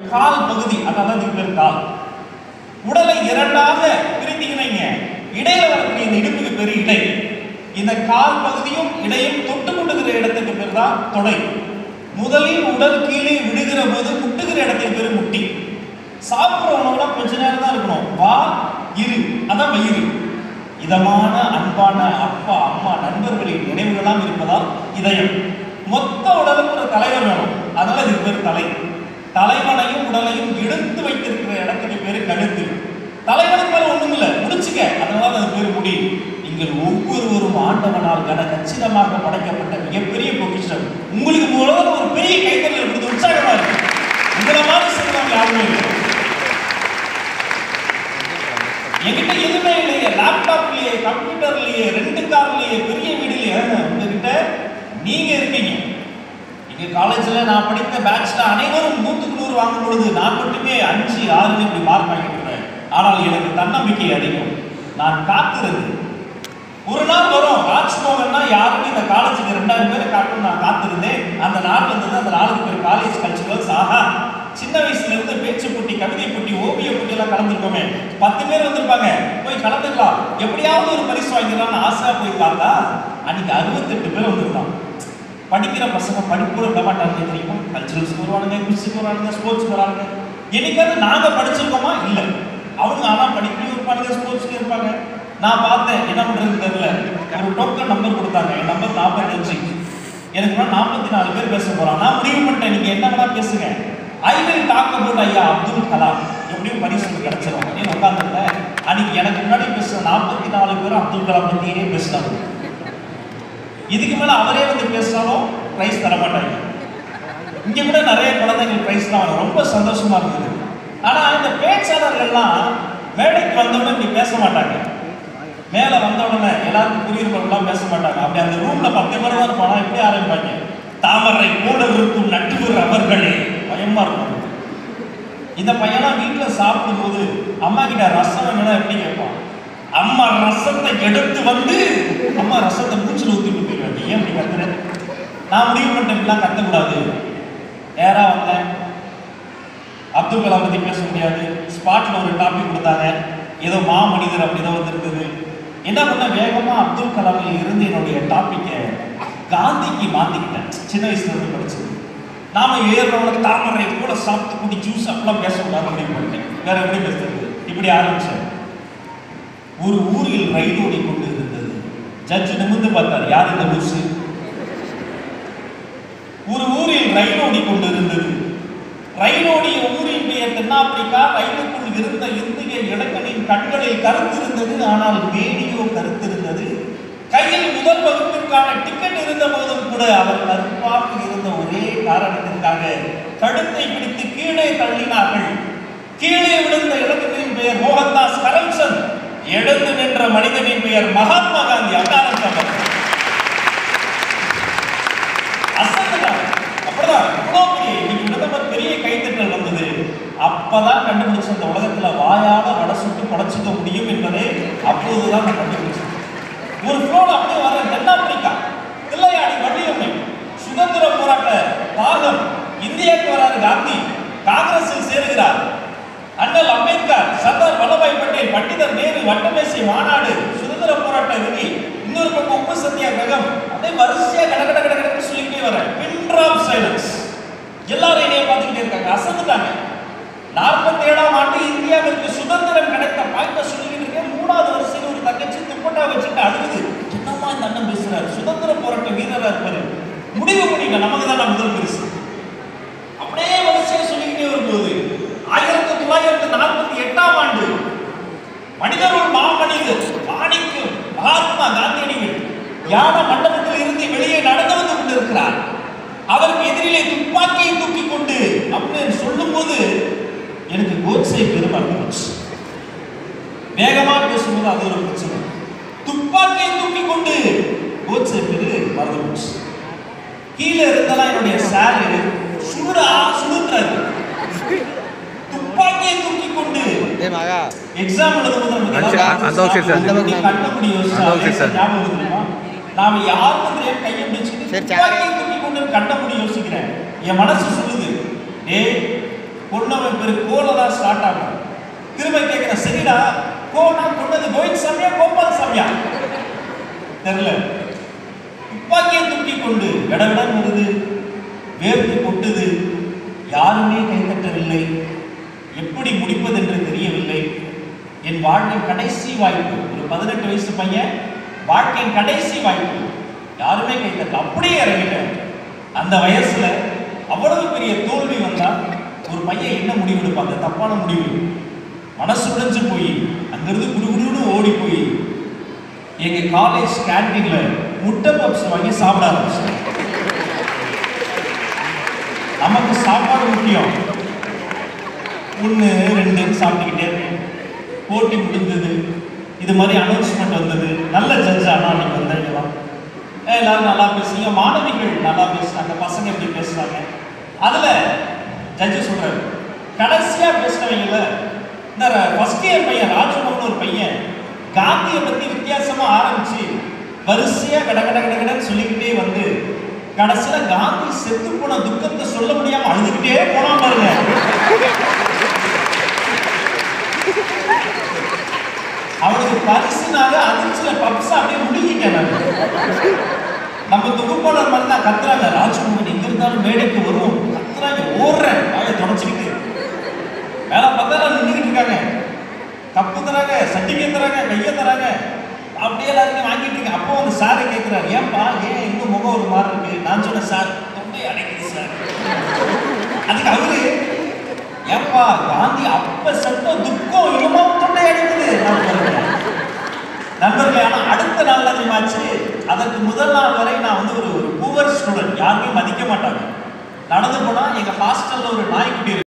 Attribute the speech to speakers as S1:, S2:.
S1: கால் பகுதி அதான் அதுக்கு பேர் கால் உடலை இரண்டாக பிரித்தீங்கன்னா இடையில வரக்கூடிய இந்த இடுப்புக்கு பேர் இடை இந்த கால் பகுதியும் இடையும் தொட்டு கொண்டுகிற இடத்துக்கு பேர் தான் தொடை முதலில் உடல் கீழே விடுகிற போது முட்டுகிற இடத்துக்கு பேர் முட்டி சாப்பிட்ற உணவுல கொஞ்ச நேரம் தான் இருக்கணும் வா இரு அதான் வயிறு இதமான அன்பான அப்பா அம்மா நண்பர்களின் நினைவுகளாம் இருப்பதால் இதயம் மொத்த உடலுக்கு ஒரு தலைவர் வேணும் அதனால இதுக்கு பேர் தலை தலைவனையும் உடலையும் எடுத்து வைத்திருக்கிற இடத்துக்கு பேரு கழுத்து தலைவனுக்கு மேல ஒண்ணும் இல்ல முடிச்சுக்க அதனால அது பேரு முடி நீங்கள் ஒவ்வொருவரும் ஆண்டவனால் கன கச்சிதமாக படைக்கப்பட்ட மிகப்பெரிய பொக்கிஷம் உங்களுக்கு மூலம் ஒரு பெரிய கைத்தறல் கொடுத்து உற்சாகமா இருக்கு உங்களை மாதிரி செய்யலாம் யாருமே இல்லை என்கிட்ட எதுவுமே இல்லையே லேப்டாப்லயே கம்ப்யூட்டர்லயே ரெண்டு கார்லயே பெரிய வீடுலயே உங்ககிட்ட நீங்க இருக்கீங்க இங்க காலேஜ்ல நான் படித்த பேட்ச்ல அனைவரும் நூத்துக்கு நூறு வாங்கும் பொழுது நான் மட்டுமே அஞ்சு ஆறு இப்படி மார்க் வாங்கிட்டு இருந்தேன் ஆனால் எனக்கு தன்னம்பிக்கை அதிகம் நான் காத்திருந்து ஒரு நாள் வரும் ராஜ்மோகன்னா யாருன்னு இந்த காலேஜுக்கு ரெண்டாயிரம் பேரை காட்டணும் நான் காத்திருந்தேன் அந்த நாள் வந்தது அந்த நாளுக்கு பேர் காலேஜ் கல்ச்சுரல்ஸ் ஆஹா சின்ன வயசுல இருந்து பேச்சு போட்டி கவிதை போட்டி ஓவிய போட்டி எல்லாம் கலந்துருக்கோமே பத்து பேர் வந்திருப்பாங்க போய் கலந்துக்கலாம் எப்படியாவது ஒரு பரிசு வாங்கிடலாம்னு ஆசையா போய் பார்த்தா அன்னைக்கு அறுபத்தெட்டு பேர் வந்திருக்கான் படிக்கிற பசங்க படிப்போட விட மாட்டாங்க தெரியுமா கல்ச்சுரல்ஸ் வருவானுங்க குவிஸுக்கு வருவானுங்க ஸ்போர்ட்ஸ் வரானுங்க என்னைக்காவது நாங்க படிச்சிருக்கோமா இல்ல அவங்க ஆனா படிக்கலையும் இருப்பானுங்க ஸ்போர்ட்ஸ்ல இருப்பாங்க நான் பார்த்தேன் என்ன பண்றது தெரியல ஒரு டோக்கன் நம்பர் கொடுத்தாங்க என் நம்பர் நாற்பத்தஞ்சு எனக்கு முன்னாடி நாற்பத்தி நாலு பேர் பேச போறான் நான் முடிவு பண்ணிட்டேன் நீங்க என்ன வேணா பேசுங்க ஐ வில் டாக் அபவுட் ஐயா அப்துல் கலாம் எப்படியும் பரிசு ஒண்ணு கிடைச்சிரும் அப்படின்னு உட்காந்துருந்தேன் அன்னைக்கு எனக்கு முன்னாடி பேசுற நாற்பத்தி நாலு பேரும் அப்துல் கலாம் பத்தியே பேசினாங்க இதுக்கு மேல அவரே வந்து பேசினாலும் பிரைஸ் தர மாட்டாங்க இங்க கூட நிறைய குழந்தைகள் பிரைஸ் தான் வாங்க. ரொம்ப சந்தோஷமா இருந்தது ஆனா இந்த பேச்சாளர்கள்லாம் மேடைக்கு வந்தவுடனே இப்படி பேச மாட்டாங்க மேல வந்த உடனே எல்லாருக்கும் புரியுறவங்களாம் பேச மாட்டாங்க அப்படி அந்த ரூம்ல பத்து பேர் தான் இருப்பானா எப்படி ஆரம்பிப்பாங்க தாமரை போல இருக்கும் நட்டுவர் அவர்களே பயமா இருக்கும் இந்த பையனா வீட்டுல சாப்பிடும்போது அம்மா கிட்ட ரசம் வேணும்னா எப்படி கேட்பான் அம்மா ரசத்தை எடுத்து வந்து அம்மா ரசத்தை மூச்சில் ஊத்திட்டு போயிடுவாங்க ஏன் இப்படி கத்துற நான் முடிவு பண்ணிட்டேன் இப்படிலாம் கத்தக்கூடாது நேரா வந்தேன் அப்துல் கலாம் பத்தி பேச முடியாது ஸ்பாட்ல ஒரு டாபிக் கொடுத்தாங்க ஏதோ மாமனிதர் அப்படி ஏதோ வந்திருந்தது என்ன பண்ண வேகமா அப்துல் கலாமில் இருந்து என்னுடைய டாபிக்கை காந்திக்கு மாத்திக்கிட்டேன் சின்ன வயசுல இருந்து படிச்சது நாம ஏறுறவங்களுக்கு தாமரை கூட சாப்பிட்டு குடி ஜூஸ் அப்படிலாம் பேசக்கூடாது அப்படின்னு பண்ணிட்டேன் வேற எப்படி பேசுறது இப்படி ஆரம்பிச்சேன் ஒரு ஊரில் ரயில் ஓடி கொண்டு இருந்தது ஜட்ஜ் நிமிர்ந்து பார்த்தார் யார் இந்த லூசு ஒரு ஊரில் ரயில் ஓடி கொண்டு இருந்தது ரயில் ஓடிய ஊரின் பெயர் தென்னாப்பிரிக்கா ரயிலுக்குள் இருந்த இந்திய இளைஞனின் கண்களில் கருத்து இருந்தது ஆனால் வேடியோ கருத்து இருந்தது கையில் முதல் வகுப்பிற்கான டிக்கெட் இருந்த போதும் கூட அவர் கருப்பாக இருந்த ஒரே காரணத்திற்காக கழுத்தை பிடித்து கீழே தள்ளினார்கள் கீழே விழுந்த இளைஞனின் பெயர் மோகன்தாஸ் கரம்சந்த் எழுந்து நின்ற மனிதனின் பெயர் மகாத்மா காந்தி அதானந்த அவர் அசத்துட்டாங்க அப்படிதான் இவ்வளோ பெரிய இன்னைக்கு பிரதமர் பெரிய கைத்தட்டல் வந்தது அப்பதான் கண்டுபிடிச்ச இந்த உலகத்துல வாயால வடை சுட்டு படைச்சுக்க முடியும் என்பதை அப்போதுதான் நான் கண்டுபிடிச்சேன் ஒரு ஃப்ளோல அப்படியே வர தென்னாப்பிரிக்கா தில்லையாடி வள்ளியம்மை சுதந்திர போராட்ட பாகம் இந்தியாவுக்கு வராரு காந்தி காங்கிரஸில் சேருகிறார் அண்ணல் அம்பேத்கர் சர்தார் வல்லபாய் பட்டேல் பண்டிதர் நேரு வட்டமேசை மாநாடு சுதந்திர போராட்ட விதி இன்னொரு பக்கம் உப்பு சத்தியாகிரகம் அப்படியே வரிசையா கட கட கட கடன்னு சொல்லிக்கிட்டே வரேன் பின்ட்ராப் சைலன்ஸ் எல்லாரும் என்னைய பார்த்துக்கிட்டே இருக்காங்க அசந்துட்டாங்க நாற்பத்தி ஏழாம் ஆண்டு இந்தியாவிற்கு சுதந்திரம் கிடைத்த பாயிண்ட சொல்லிக்கிட்டு இருக்கேன் மூணாவது வரிசையில் ஒரு தங்கச்சி துப்பட்டா வச்சுட்டு அழுகுது என்னம்மா இந்த அண்ணன் பேசுறாரு சுதந்திர போராட்ட வீரரா இருப்பாரு முடிவு பண்ணிக்க நமக்கு தான் முதல் பரிசு அப்படியே வரிசையா சொல்லிக்கிட்டே வரும்போது ஆயிரத்தி தொள்ளாயிரத்தி நாற்பத்தி எட்டாம் ஆண்டு மனிதருள் மாமனிதர் மாணிக்கம் மகாத்மா காந்தியடிகள் யான மண்டபத்தில் இருந்து வெளியே நடந்து வந்து கொண்டிருக்கிறார் அவருக்கு எதிரிலே துப்பாக்கியை தூக்கி கொண்டு அப்படின்னு சொல்லும்போது எனக்கு கோட்ஸை பெருமறந்து போச்சு வேகமா பேசும்போது அது ஒரு பிரச்சனை துப்பாக்கியை தூக்கி கொண்டு கோட்ஸை பெரு மறந்து போச்சு கீழே இருந்தெல்லாம் என்னுடைய சாரு சுடுடா சுடுன்றாரு துப்பாக்கியை தூக்கி கொண்டு
S2: ஏ மகா
S1: எக்ஸாம் எழுதும்போது நமக்கு
S3: அந்த-
S1: ஏதாவது
S3: அந்த okay sir.
S1: அந்த பக்கம் கண்ணமுடி யோசிச்சா,
S3: அந்த okay sir.
S1: ஞாபகம் வருது தெரியுமா? நாம யாருக்கு தெரியாம கையை பிடிச்சிட்டு
S2: சரி, சரி.
S1: துப்பாக்கியை தூக்கி கொண்டு கண்ணமுடி யோசிக்கிறேன் என் மனசு சொல்லுது டேய் பொண்ணை ஸ்டார்ட் ஆகும் திரும்ப கேட்கிறேன் சரிடா கோனா கொண்டது கோவிந்த் சாமியா கோபால் சாமியா தெரியல துப்பாக்கியை தூக்கி கொண்டு கடகடன் வருது வேர்த்து கொட்டுது யாருமே கைத்தட்டவில்லை எப்படி முடிப்பதென்று தெரியவில்லை என் வாழ்வின் கடைசி வாய்ப்பு ஒரு பதினெட்டு வயசு பையன் வாழ்க்கையின் கடைசி வாய்ப்பு யாருமே கைத்தட்டல அப்படியே இறங்கிட்டேன் அந்த வயசுல அவ்வளவு பெரிய தோல்வி வந்தா ஒரு பையன் என்ன முடிவு எடுப்பாங்க தப்பான முடிவு மனசு உடைஞ்சு போய் அங்கிருந்து குடுகுடுன்னு ஓடி போய் எங்க காலேஜ் கேண்டீன்ல முட்டை பப்ஸ் வாங்கி சாப்பிட ஆரம்பிச்சேன் நமக்கு சாப்பாடு முக்கியம் ஒன்று ரெண்டு சாப்பிட்டுக்கிட்டே இருக்கேன் போட்டி முடிந்தது இது மாதிரி அனௌன்ஸ்மெண்ட் வந்தது நல்ல ஜட்ஜ் ஆனால் அன்னைக்கு வந்தீங்களாம் எல்லாரும் நல்லா பேசுறீங்க மாணவிகள் நல்லா பேசுனாங்க பசங்க எப்படி பேசுறாங்க அதுல ஜட்ஜு சொல்றாரு கடைசியா பேசினவங்கள இந்த ஃபர்ஸ்ட் இயர் பையன் ராஜமோகன் ஒரு பையன் காந்தியை பத்தி வித்தியாசமா ஆரம்பிச்சு வரிசையா கட கட கட கடன்னு சொல்லிக்கிட்டே வந்து கடைசியில காந்தி செத்து போன துக்கத்தை சொல்ல முடியாம அழுதுகிட்டே போனா பாருங்க அவனுக்கு பரிசுனால அதிர்ச்சியில பப்ஸ் அப்படியே முழுகிட்டேன் நான் நம்ம தொகுப்பாளர் மாதிரி தான் கத்துறாங்க ராஜ்மோகன் எங்க இருந்தாலும் மேடைக்கு வரும் கத்துறாங்க ஓடுறேன் வாயை தொடச்சிக்கிட்டு வேலை பார்த்தா நான் நின்றுக்கிட்டு இருக்காங்க கப்பு தராங்க சட்டிக்கை தராங்க கையை தராங்க அப்படியே எல்லாருமே வாங்கிட்டு இருக்கேன் அப்போ அந்த சாரை கேட்கிறாரு ஏன்பா ஏன் இன்னும் முகம் ஒரு மாதிரி இருக்கு நான் சொன்னேன் சார் தொண்டை அடைக்குது சார் அதுக்கு அவரு ஏன்பா காந்தி அப்ப சட்ட துக்கம் இன்னமும் தொண்டை அடைக்குது நான் சொல்றேன். நண்பர்களே ஆனா அடுத்த நாள் அதிகமாச்சு அதற்கு முதல் நாள் வரை நான் வந்து ஒரு ஒரு பூவர் ஸ்டூடெண்ட் யாருமே மதிக்க மாட்டாங்க நடந்து போனா எங்க ஹாஸ்டல்ல ஒரு நாய்க்குட்டி இருக்கு